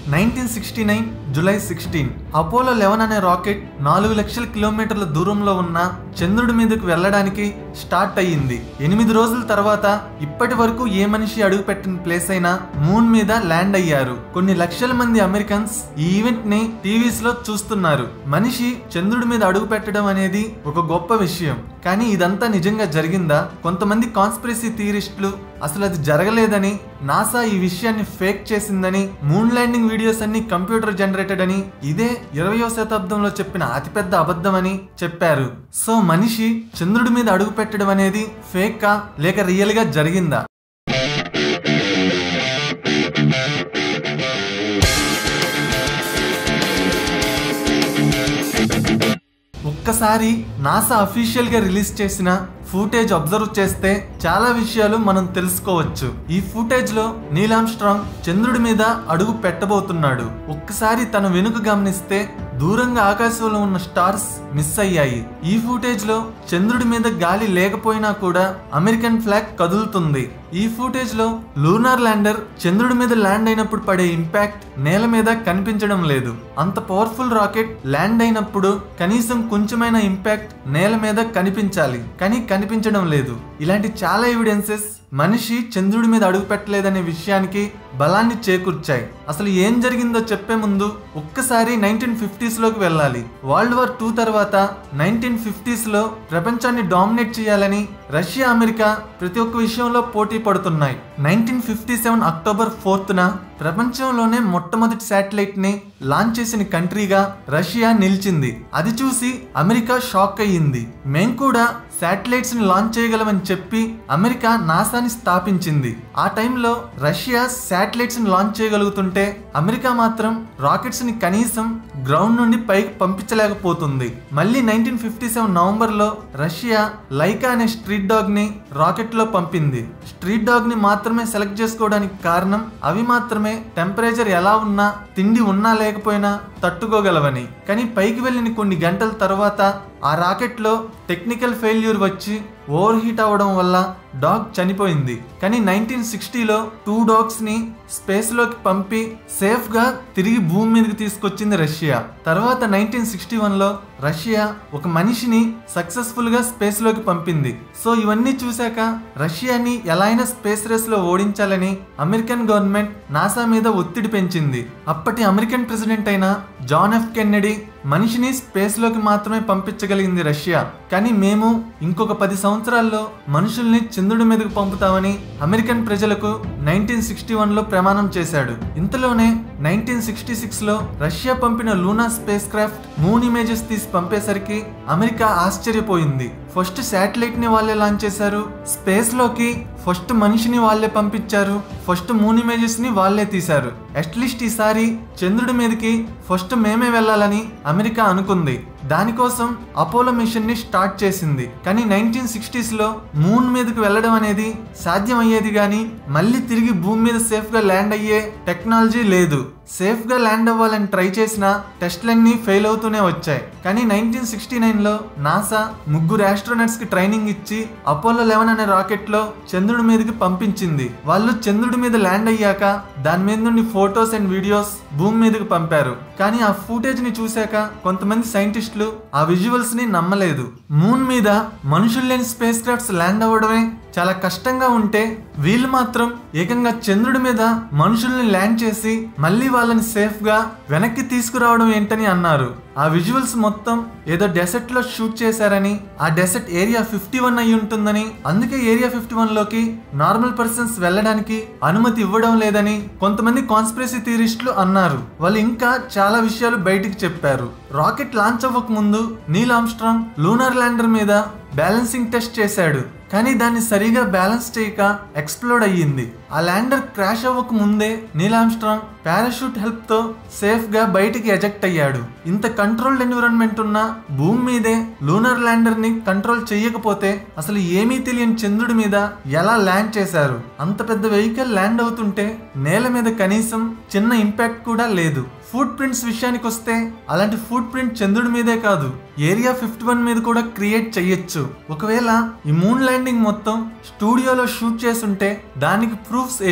nineteen sixty nine July sixteen Apollo eleven అనే rocket నాలుగు లక్షల కిలోమీటర్ల దూరంలో ఉన్న చంద్రుడి మీదకు వెళ్ళడానికి స్టార్ట్ అయ్యింది ఎనిమిది రోజుల తర్వాత ఇప్పటి వరకు ఏ మనిషి అడుగు పెట్టిన ప్లేస్ అయినా మూన్ మీద ల్యాండ్ అయ్యారు కొన్ని లక్షల మంది అమెరికన్స్ ఈ ఈవెంట్ ని టీవీస్ లో చూస్తున్నారు మనిషి చంద్రుడి మీద అడుగు పెట్టడం అనేది ఒక గొప్ప విషయం కానీ ఇదంతా నిజంగా జరిగిందా కొంతమంది కాన్స్పిరసీ థియరిస్టులు అసలు అది జరగలేదని నాసా ఈ విషయాన్ని ఫేక్ చేసిందని మూన్ ల్యాండింగ్ వీడియోస్ అన్ని కంప్యూటర్ జనరేటెడ్ అని ఇదే ఇరవయో శతాబ్దంలో చెప్పిన అతిపెద్ద అబద్ధం అని చెప్పారు సో మనిషి చంద్రుడి మీద అడుగు పెట్టడం అనేది ఫేకా లేక రియల్ గా జరిగిందా ఒక్కసారి నాసా అఫీషియల్ గా రిలీజ్ చేసిన ఫుటేజ్ అబ్జర్వ్ చేస్తే చాలా విషయాలు మనం తెలుసుకోవచ్చు ఈ ఫుటేజ్ లో నీలామ్ స్ట్రాంగ్ చంద్రుడి మీద అడుగు పెట్టబోతున్నాడు ఒక్కసారి తన వెనుక గమనిస్తే దూరంగా ఆకాశంలో ఉన్న స్టార్స్ మిస్ అయ్యాయి ఈ ఫుటేజ్ లో చంద్రుడి మీద గాలి లేకపోయినా కూడా అమెరికన్ ఫ్లాగ్ కదులుతుంది ఈ ఫుటేజ్ లో లూనార్ ల్యాండర్ చంద్రుడి మీద ల్యాండ్ అయినప్పుడు పడే ఇంపాక్ట్ నేల మీద కనిపించడం లేదు అంత పవర్ఫుల్ రాకెట్ ల్యాండ్ అయినప్పుడు కనీసం కొంచెమైన ఇంపాక్ట్ నేల మీద కనిపించాలి కానీ కనిపించడం లేదు ఇలాంటి చాలా ఎవిడెన్సెస్ మనిషి చంద్రుడి మీద అడుగు పెట్టలేదనే విషయానికి బలాన్ని చేకూర్చాయి అసలు ఏం జరిగిందో చెప్పే ముందు ఒక్కసారి నైన్టీన్ ఫిఫ్టీస్ లోకి వెళ్ళాలి వరల్డ్ వార్ టూ తర్వాత నైన్టీన్ ఫిఫ్టీస్ లో ప్రపంచాన్ని డామినేట్ చేయాలని రష్యా అమెరికా ప్రతి ఒక్క విషయంలో పోటీ పడుతున్నాయి నైన్టీన్ ఫిఫ్టీ సెవెన్ అక్టోబర్ ఫోర్త్న ప్రపంచంలోనే మొట్టమొదటి శాటిలైట్ ని లాంచ్ చేసిన కంట్రీగా రష్యా నిలిచింది అది చూసి అమెరికా షాక్ అయ్యింది మేం కూడా శాటిలైట్స్ ని లాంచ్ చేయగలమని చెప్పి అమెరికా నాసాని స్థాపించింది ఆ టైంలో రష్యా శాటిలైట్స్ ని లాంచ్ చేయగలుగుతుంటే అమెరికా మాత్రం రాకెట్స్ ని కనీసం గ్రౌండ్ నుండి పైకి పంపించలేకపోతుంది మళ్ళీ నైన్టీన్ ఫిఫ్టీ సెవెన్ నవంబర్ లో రష్యా లైకా అనే స్ట్రీట్ డాగ్ ని రాకెట్ లో పంపింది స్ట్రీట్ డాగ్ ని మాత్రమే సెలెక్ట్ చేసుకోవడానికి కారణం అవి మాత్రమే టెంపరేచర్ ఎలా ఉన్నా తిండి ఉన్నా లేకపోయినా తట్టుకోగలవని కానీ పైకి వెళ్ళిన కొన్ని గంటల తర్వాత ఆ రాకెట్లో టెక్నికల్ ఫెయిల్యూర్ వచ్చి ఓవర్ హీట్ అవ్వడం వల్ల డాగ్ చనిపోయింది కానీ నైన్టీన్ సిక్స్టీలో టూ డాగ్స్ ని స్పేస్ లోకి పంపి సేఫ్ గా తిరిగి భూమి మీదకి తీసుకొచ్చింది రష్యా తర్వాత నైన్టీన్ సిక్స్టీ వన్ లో రష్యా ఒక మనిషిని సక్సెస్ఫుల్ గా స్పేస్ లోకి పంపింది సో ఇవన్నీ చూశాక రష్యాని ఎలా అయినా స్పేస్ రేస్ లో ఓడించాలని అమెరికన్ గవర్నమెంట్ నాసా మీద ఒత్తిడి పెంచింది అప్పటి అమెరికన్ ప్రెసిడెంట్ అయిన జాన్ ఎఫ్ కెన్నెడీ మనిషిని స్పేస్ లోకి మాత్రమే పంపించగలిగింది రష్యా కానీ మేము ఇంకొక పది సంవత్సరాల్లో మనుషుల్ని చంద్రుడి మీదకు పంపుతామని అమెరికన్ ప్రజలకు నైన్టీన్ సిక్స్టీ వన్ లో ప్రమాణం చేశాడు ఇంతలోనే నైన్టీన్ సిక్స్టీ సిక్స్ లో రష్యా పంపిన Luna spacecraft moon images తీసి పంపేసరికి అమెరికా ఆశ్చర్యపోయింది ఫస్ట్ శాటిలైట్ ని వాళ్ళే లాంచ్ చేశారు స్పేస్ లోకి ఫస్ట్ మనిషిని వాళ్ళే పంపించారు ఫస్ట్ మూన్ ఇమేజెస్ ని వాళ్ళే తీశారు అట్లీస్ట్ ఈసారి చంద్రుడి మీదకి ఫస్ట్ మేమే వెళ్ళాలని అమెరికా అనుకుంది దానికోసం అపోలో మిషన్ ని స్టార్ట్ చేసింది కానీ నైన్టీన్ సిక్స్టీస్ లో మూన్ మీదకి వెళ్ళడం అనేది సాధ్యం అయ్యేది కానీ మళ్ళీ తిరిగి భూమి మీద సేఫ్ గా ల్యాండ్ అయ్యే టెక్నాలజీ లేదు సేఫ్ గా ల్యాండ్ అవ్వాలని ట్రై చేసిన టెస్ట్లన్నీ ఫెయిల్ అవుతూనే వచ్చాయి కానీ నైన్టీన్ సిక్స్టీ నైన్ లో నాసా ముగ్గురు ఆస్ట్రోనట్స్ కి ట్రైనింగ్ ఇచ్చి అపోలో లెవెన్ అనే రాకెట్ లో చంద్రుడి మీదకి పంపించింది వాళ్ళు చంద్రుడి మీద ల్యాండ్ అయ్యాక దాని మీద నుండి ఫొటోస్ అండ్ వీడియోస్ భూమి మీదకి పంపారు కానీ ఆ ఫుటేజ్ ని చూశాక కొంతమంది సైంటిస్టులు ఆ విజువల్స్ ని నమ్మలేదు మూన్ మీద మనుషులు లేని స్పేస్ క్రాఫ్ట్స్ ల్యాండ్ అవ్వడమే చాలా కష్టంగా ఉంటే వీళ్ళు మాత్రం ఏకంగా చంద్రుడి మీద మనుషుల్ని ల్యాండ్ చేసి మళ్ళీ వాళ్ళని సేఫ్ గా వెనక్కి తీసుకురావడం ఏంటని అన్నారు ఆ విజువల్స్ మొత్తం ఏదో డెసర్ట్ లో షూట్ చేశారని ఆ డెసర్ట్ ఏరియా ఫిఫ్టీ వన్ అయి ఉంటుందని అందుకే ఏరియా ఫిఫ్టీ వన్ లోకి నార్మల్ పర్సన్స్ వెళ్ళడానికి అనుమతి ఇవ్వడం లేదని కొంతమంది కాన్స్పిరసీ థియరిస్టులు అన్నారు వాళ్ళు ఇంకా చాలా విషయాలు బయటికి చెప్పారు రాకెట్ లాంచ్ అవ్వక ముందు నీల్ ఆమ్స్ట్రాంగ్ లూనార్ ల్యాండర్ మీద బ్యాలెన్సింగ్ టెస్ట్ చేశాడు కానీ దాన్ని సరిగా బ్యాలెన్స్ చేయక ఎక్స్ప్లోడ్ అయ్యింది ఆ ల్యాండర్ క్రాష్ అవ్వక ముందే నీల్ ఆమ్స్ట్రాంగ్ పారాషూట్ హెల్ప్ తో సేఫ్ గా బయటికి ఎజెక్ట్ అయ్యాడు ఇంత కంట్రోల్డ్ ఎన్విరాన్మెంట్ ఉన్న భూమి మీదే లూనర్ ల్యాండర్ ని కంట్రోల్ చేయకపోతే అసలు ఏమీ తెలియని చంద్రుడి మీద ఎలా ల్యాండ్ చేశారు అంత పెద్ద వెహికల్ ల్యాండ్ అవుతుంటే నేల మీద కనీసం చిన్న ఇంపాక్ట్ కూడా లేదు ఫుడ్ ప్రింట్స్ విషయానికి వస్తే అలాంటి ఫుడ్ ప్రింట్ చంద్రుడి మీదే కాదు ఏరియా ఫిఫ్టీ వన్ మీద కూడా క్రియేట్ చెయ్యొచ్చు ఒకవేళ ఈ మూన్ ల్యాండింగ్ మొత్తం స్టూడియోలో షూట్ చేసుంటే దానికి ప్రూఫ్స్ ఏవి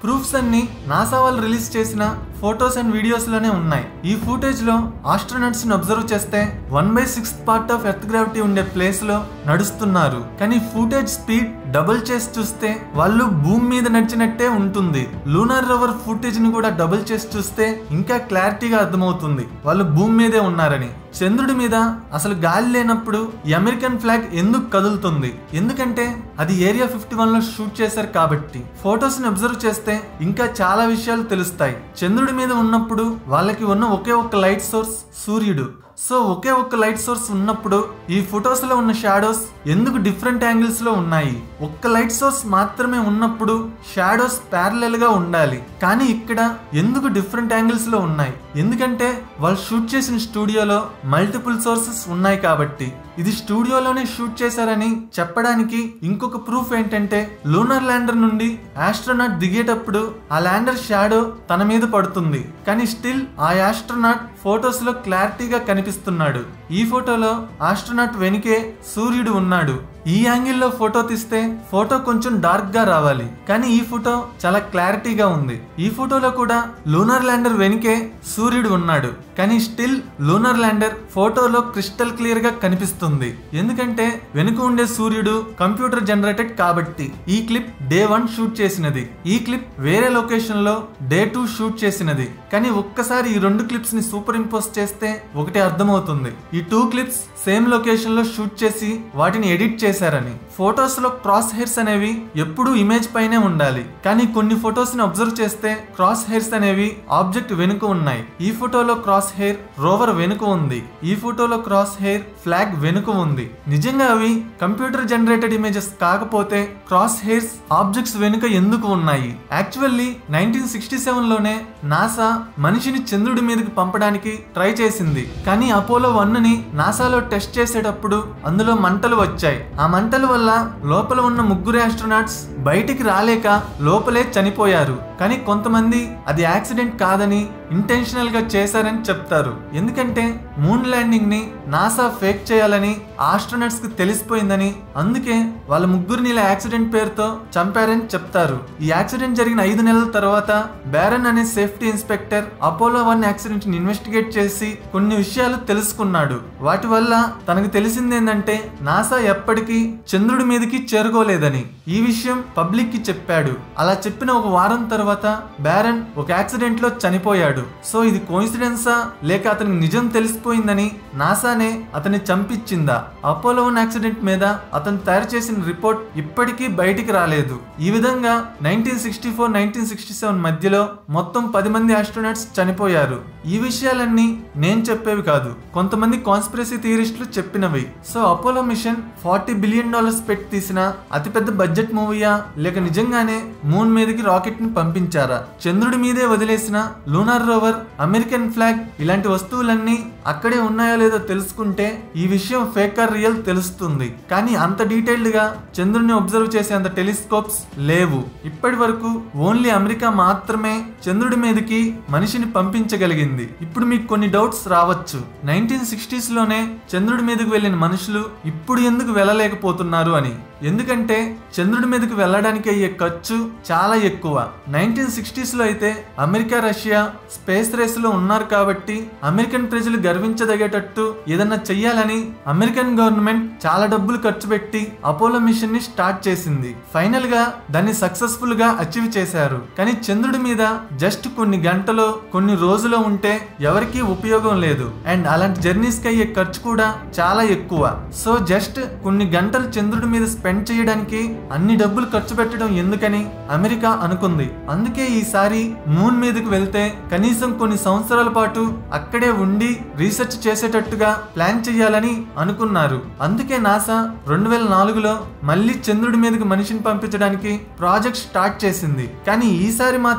ప్రూఫ్స్ అన్ని నాసా వాళ్ళు రిలీజ్ చేసిన ఫొటోస్ అండ్ వీడియోస్ లోనే ఉన్నాయి ఈ ఫుటేజ్ లో ఆస్ట్రోనట్స్ ని అబ్జర్వ్ చేస్తే one by sixth part of earth gravity ఉండే ప్లేస్ లో నడుస్తున్నారు కానీ ఫుటేజ్ స్పీడ్ డబుల్ చేసి చూస్తే వాళ్ళు భూమి మీద నడిచినట్టే ఉంటుంది లూనార్ రోవర్ ఫుటేజ్ ని కూడా డబుల్ చేసి చూస్తే ఇంకా క్లారిటీగా అర్థమవుతుంది వాళ్ళు భూమి మీదే ఉన్నారని చంద్రుడి మీద అసలు గాలి లేనప్పుడు ఈ అమెరికన్ ఫ్లాగ్ ఎందుకు కదులుతుంది ఎందుకంటే అది ఏరియా ఫిఫ్టీ వన్ లో షూట్ చేశారు కాబట్టి ఫొటోస్ ని అబ్జర్వ్ చేస్తే ఇంకా చాలా విషయాలు తెలుస్తాయి చంద్రుడి మీద ఉన్నప్పుడు వాళ్ళకి ఉన్న ఒకే ఒక్క లైట్ సోర్స్ సూర్యుడు సో ఒకే ఒక్క లైట్ సోర్స్ ఉన్నప్పుడు ఈ ఫొటోస్ లో ఉన్న షాడోస్ ఎందుకు డిఫరెంట్ యాంగిల్స్ లో ఉన్నాయి ఒక్క లైట్ సోర్స్ మాత్రమే ఉన్నప్పుడు షాడోస్ ప్యారలల్ గా ఉండాలి కానీ ఇక్కడ ఎందుకు డిఫరెంట్ యాంగిల్స్ లో ఉన్నాయి ఎందుకంటే వాళ్ళు షూట్ చేసిన స్టూడియోలో మల్టిపుల్ సోర్సెస్ ఉన్నాయి కాబట్టి ఇది స్టూడియోలోనే షూట్ చేశారని చెప్పడానికి ఇంకొక ప్రూఫ్ ఏంటంటే లూనర్ ల్యాండర్ నుండి ఆస్ట్రోనాట్ దిగేటప్పుడు ఆ ల్యాండర్ షాడో తన మీద పడుతుంది కానీ స్టిల్ ఆ ఆస్ట్రోనాట్ ఫొటోస్ లో క్లారిటీగా కనిపిస్తున్నాడు ఈ ఫోటోలో ఆస్ట్రోనాట్ వెనుకే సూర్యుడు ఉన్నాడు ఈ యాంగిల్లో ఫోటో తీస్తే ఫోటో కొంచెం డార్క్ గా రావాలి కానీ ఈ ఫోటో చాలా క్లారిటీగా ఉంది ఈ ఫోటోలో కూడా లూనర్ ల్యాండర్ వెనుకే సూర్యుడు ఉన్నాడు కానీ స్టిల్ లూనర్ ల్యాండర్ ఫోటోలో క్రిస్టల్ క్లియర్ గా కనిపిస్తుంది ఎందుకంటే వెనుక ఉండే సూర్యుడు కంప్యూటర్ జనరేటెడ్ కాబట్టి ఈ క్లిప్ డే వన్ షూట్ చేసినది ఈ క్లిప్ వేరే లొకేషన్ లో డే టూ షూట్ చేసినది కానీ ఒక్కసారి ఈ రెండు క్లిప్స్ ని సూపర్ ఇంపోజ్ చేస్తే ఒకటి అర్థమవుతుంది ఈ టూ క్లిప్స్ సేమ్ లొకేషన్ లో షూట్ చేసి వాటిని ఎడిట్ చేశారని ఫొటోస్ లో క్రాస్ హెయిర్స్ అనేవి ఎప్పుడూ ఇమేజ్ పైనే ఉండాలి కానీ కొన్ని ఫొటోస్ ని అబ్జర్వ్ చేస్తే క్రాస్ హెయిర్స్ అనేవి ఆబ్జెక్ట్ వెనుక ఉన్నాయి ఈ ఫోటోలో క్రాస్ హెయిర్ రోవర్ వెనుక ఉంది ఈ ఫోటోలో క్రాస్ హెయిర్ ఫ్లాగ్ వెనుక ఉంది నిజంగా అవి కంప్యూటర్ జనరేటెడ్ ఇమేజెస్ కాకపోతే క్రాస్ హెయిర్స్ ఆబ్జెక్ట్స్ వెనుక ఎందుకు ఉన్నాయి యాక్చువల్లీ నైన్టీన్ సిక్స్టీ సెవెన్ లోనే నాసా మనిషిని చంద్రుడి మీదకి పంపడానికి ట్రై చేసింది కానీ అపోలో వన్ ని నాసాలో టెస్ట్ చేసేటప్పుడు అందులో మంటలు వచ్చాయి ఆ మంటల వల్ల లోపల ఉన్న ముగ్గురు ఆస్ట్రోనాట్స్ బయటికి రాలేక లోపలే చనిపోయారు కానీ కొంతమంది అది యాక్సిడెంట్ కాదని ఇంటెన్షనల్ గా చేశారని చెప్తారు ఎందుకంటే మూన్ ల్యాండింగ్ ని నాసా ఫేక్ చేయాలని ఆస్ట్రోనట్స్ కి తెలిసిపోయిందని అందుకే వాళ్ళ ముగ్గురిని ఇలా యాక్సిడెంట్ పేరుతో చంపారని చెప్తారు ఈ యాక్సిడెంట్ జరిగిన ఐదు నెలల తర్వాత బ్యారన్ అనే safety inspector Apollo one accident ని ఇన్వెస్టిగేట్ చేసి కొన్ని విషయాలు తెలుసుకున్నాడు వాటి వల్ల తనకు తెలిసింది ఏంటంటే నాసా ఎప్పటికీ చంద్రుడి మీదకి చేరుకోలేదని ఈ విషయం పబ్లిక్ కి చెప్పాడు అలా చెప్పిన ఒక వారం తర్వాత బ్యారన్ ఒక యాక్సిడెంట్ లో చనిపోయాడు సో ఇది కోయిన్సిడెన్సా లేక అతనికి నిజం తెలిసిపోయిందని నాసానే అతన్ని చంపించిందా అపోలో వన్ యాక్సిడెంట్ మీద అతను తయారు చేసిన రిపోర్ట్ ఇప్పటికీ బయటికి రాలేదు ఈ విధంగా nineteen sixty four nineteen sixty seven మధ్యలో మొత్తం పది మంది ఆస్ట్రోనాట్స్ చనిపోయారు ఈ విషయాలన్నీ నేను చెప్పేవి కాదు కొంతమంది కాన్స్పిరసీ థియరిస్టులు చెప్పినవి so Apollo mission forty billion dollars పెట్టి తీసిన అతిపెద్ద బడ్జెట్ మూవీయా లేక నిజంగానే మూన్ మీదకి రాకెట్ ని పంపించారా చంద్రుడి మీదే వదిలేసిన లూనార్ రోవర్ అమెరికన్ ఫ్లాగ్ ఇలాంటి వస్తువులన్నీ అక్కడే ఉన్నాయో లేదో తెలుసుకుంటే ఈ విషయం ఫేక్ ఆర్ రియల్ తెలుస్తుంది కానీ అంత డీటెయిల్డ్ గా చంద్రుడిని అబ్జర్వ్ చేసే అంత టెలిస్కోప్స్ లేవు ఇప్పటి వరకు ఓన్లీ అమెరికా మాత్రమే చంద్రుడి మీదకి మనిషిని పంపించగలిగింది ఇప్పుడు మీకు కొన్ని డౌట్స్ రావచ్చు నైన్టీన్ సిక్స్టీస్ లోనే చంద్రుడి మీదకి వెళ్ళిన మనుషులు ఇప్పుడు ఎందుకు వెళ్ళలేకపోతున్నారు అని ఎందుకంటే చంద్రుడి మీదకి వెళ్ళడానికి అయ్యే ఖర్చు చాలా ఎక్కువ నైన్టీన్ సిక్స్టీస్ లో అయితే అమెరికా రష్యా స్పేస్ రేస్ లో ఉన్నారు కాబట్టి అమెరికన్ ప్రజలు గర్వించదగేటట్టు ఏదన్నా చెయ్యాలని అమెరికన్ గవర్నమెంట్ చాలా డబ్బులు ఖర్చు పెట్టి అపోలో మిషన్ ని స్టార్ట్ చేసింది ఫైనల్ గా దాన్ని సక్సెస్ఫుల్ గా అచీవ్ చేశారు కానీ చంద్రుడి మీద జస్ట్ కొన్ని గంటలో కొన్ని రోజులో ఉంటే ఎవరికీ ఉపయోగం లేదు అండ్ అలాంటి జర్నీస్ కి అయ్యే ఖర్చు కూడా చాలా ఎక్కువ సో జస్ట్ కొన్ని గంటలు చంద్రుడి మీద స్పెండ్ చేయడానికి అన్ని డబ్బులు ఖర్చు పెట్టడం ఎందుకని అమెరికా అనుకుంది అందుకే ఈసారి మూన్ మీదకి వెళ్తే కనీసం కొన్ని సంవత్సరాల పాటు అక్కడే ఉండి రీసెర్చ్ చేసేటట్టుగా ప్లాన్ చేయాలని అనుకున్నారు అందుకే నాసా రెండు వేల నాలుగులో మళ్ళీ చంద్రుడి మీదకి మనిషిని పంపించడానికి ప్రాజెక్ట్ స్టార్ట్ చేసింది కానీ ఈసారి మాత్రం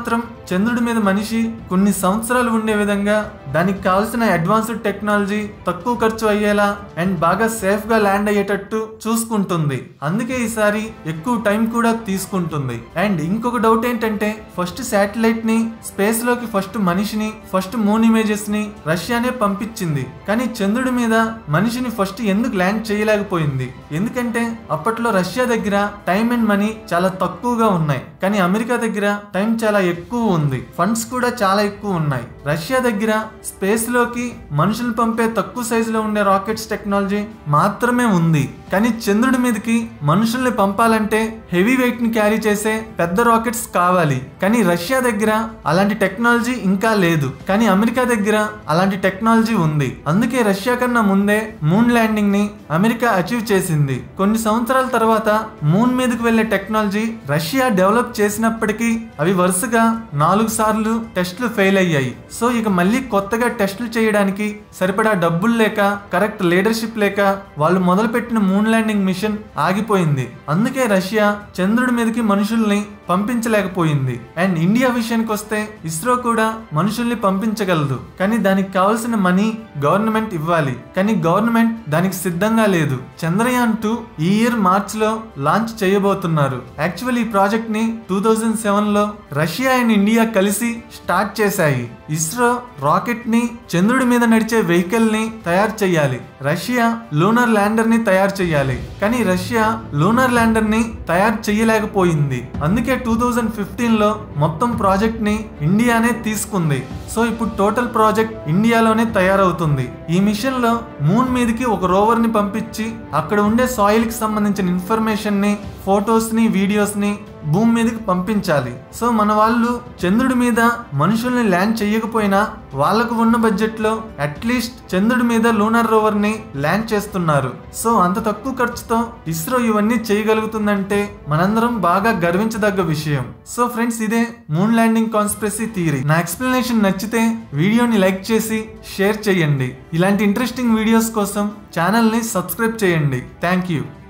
చంద్రుడి మీద మనిషి కొన్ని సంవత్సరాలు ఉండే విధంగా దానికి కావాల్సిన అడ్వాన్స్డ్ టెక్నాలజీ తక్కువ ఖర్చు అయ్యేలా అండ్ బాగా సేఫ్ గా ల్యాండ్ అయ్యేటట్టు చూసుకుంటుంది అందుకే ఈసారి ఎక్కువ టైం కూడా తీసుకుంటుంది అండ్ ఇంకొక డౌట్ ఏంటంటే ఫస్ట్ శాటిలైట్ ని స్పేస్ లోకి ఫస్ట్ మనిషిని ఫస్ట్ మూన్ ఇమేజెస్ ని రష్యానే పంపించింది కానీ చంద్రుడి మీద మనిషిని ఫస్ట్ ఎందుకు ల్యాండ్ చేయలేకపోయింది ఎందుకంటే అప్పట్లో రష్యా దగ్గర టైం అండ్ మనీ చాలా తక్కువగా ఉన్నాయి కానీ అమెరికా దగ్గర టైం చాలా ఎక్కువ ఉంది ఫండ్స్ కూడా చాలా ఎక్కువ ఉన్నాయి రష్యా దగ్గర స్పేస్ లోకి మనుషులు పంపే తక్కువ సైజులో ఉండే రాకెట్స్ టెక్నాలజీ మాత్రమే ఉంది కానీ చంద్రుడి మీదకి మనుషుల్ని పంపాలంటే హెవీ వెయిట్ ని క్యారీ చేసే పెద్ద రాకెట్స్ కావాలి కానీ రష్యా దగ్గర అలాంటి టెక్నాలజీ ఇంకా లేదు కానీ అమెరికా దగ్గర అలాంటి టెక్నాలజీ ఉంది అందుకే రష్యా కన్నా ముందే మూన్ ల్యాండింగ్ ని అమెరికా అచీవ్ చేసింది కొన్ని సంవత్సరాల తర్వాత మూన్ మీదకి వెళ్లే టెక్నాలజీ రష్యా డెవలప్ చేసినప్పటికీ అవి వరుసగా నాలుగు సార్లు టెస్టులు ఫెయిల్ అయ్యాయి సో ఇక మళ్ళీ కొత్తగా టెస్టులు చేయడానికి సరిపడా డబ్బులు లేక కరెక్ట్ లీడర్షిప్ లేక వాళ్ళు మొదలుపెట్టిన మూన్ ల్యాండింగ్ మిషన్ ఆగిపోయింది అందుకే రష్యా చంద్రుడి మీదకి మనుషుల్ని పంపించలేకపోయింది అండ్ ఇండియా విషయానికి వస్తే ఇస్రో కూడా మనుషుల్ని పంపించగలదు కానీ దానికి కావాల్సిన మనీ గవర్నమెంట్ ఇవ్వాలి కానీ గవర్నమెంట్ దానికి సిద్ధంగా లేదు చంద్రయాన్ టూ ఈ ఇయర్ మార్చ్ లో లాంచ్ చేయబోతున్నారు యాక్చువల్ ఈ ప్రాజెక్ట్ ని టూ థౌజండ్ సెవెన్ లో రష్యా అండ్ ఇండియా కలిసి స్టార్ట్ చేశాయి ఇస్రో రాకెట్ ని చంద్రుడి మీద నడిచే వెహికల్ ని తయారు చేయాలి రష్యా లూనర్ ల్యాండర్ ని తయారు చేయాలి కానీ రష్యా లూనర్ ల్యాండర్ ని తయారు చేయలేకపోయింది అందుకే టూ థౌజండ్ ఫిఫ్టీన్ లో మొత్తం ప్రాజెక్ట్ ని ఇండియానే తీసుకుంది సో ఇప్పుడు టోటల్ ప్రాజెక్ట్ ఇండియాలోనే తయారవుతుంది ఈ మిషన్ లో మూన్ మీదకి ఒక రోవర్ ని పంపించి అక్కడ ఉండే సాయిల్ కి సంబంధించిన ఇన్ఫర్మేషన్ ని ఫొటోస్ ని వీడియోస్ ని భూమి మీదకి పంపించాలి సో మన వాళ్ళు చంద్రుడి మీద మనుషుల్ని ల్యాండ్ చేయకపోయినా వాళ్ళకు ఉన్న బడ్జెట్ లో అట్లీస్ట్ చంద్రుడి మీద లూనర్ రోవర్ ని ల్యాండ్ చేస్తున్నారు సో అంత తక్కువ ఖర్చుతో ఇస్రో ఇవన్నీ చేయగలుగుతుందంటే మనందరం బాగా గర్వించదగ్గ విషయం సో ఫ్రెండ్స్ ఇదే మూన్ ల్యాండింగ్ కాన్స్పిరసీ థియరీ నా ఎక్స్ప్లెనేషన్ నచ్చితే వీడియోని లైక్ చేసి షేర్ చేయండి ఇలాంటి ఇంట్రెస్టింగ్ వీడియోస్ కోసం ఛానల్ని సబ్స్క్రైబ్ చేయండి థ్యాంక్ యూ